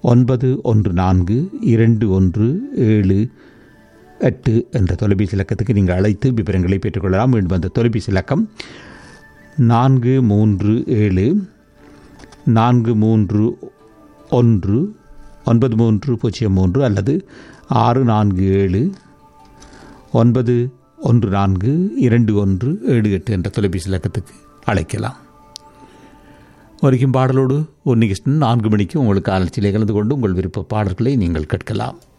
ஒன்பது ஒன்று நான்கு இரண்டு ஒன்று ஏழு எட்டு என்ற தொலைபேசி இலக்கத்துக்கு நீங்கள் அழைத்து விவரங்களை பெற்றுக்கொள்ளலாம் மீண்டும் அந்த தொலைபேசி இலக்கம் நான்கு மூன்று ஏழு நான்கு மூன்று ஒன்று ஒன்பது மூன்று பூஜ்ஜியம் மூன்று அல்லது ஆறு நான்கு ஏழு ஒன்பது ஒன்று நான்கு இரண்டு ஒன்று ஏழு எட்டு என்ற தொலைபேசி இலக்கத்துக்கு அழைக்கலாம் வரைக்கும் பாடலோடு உன்னிகிருஷ்ணன் நான்கு மணிக்கு உங்களுக்கு அலட்சியிலே கலந்து கொண்டு உங்கள் விருப்ப பாடல்களை நீங்கள் கேட்கலாம்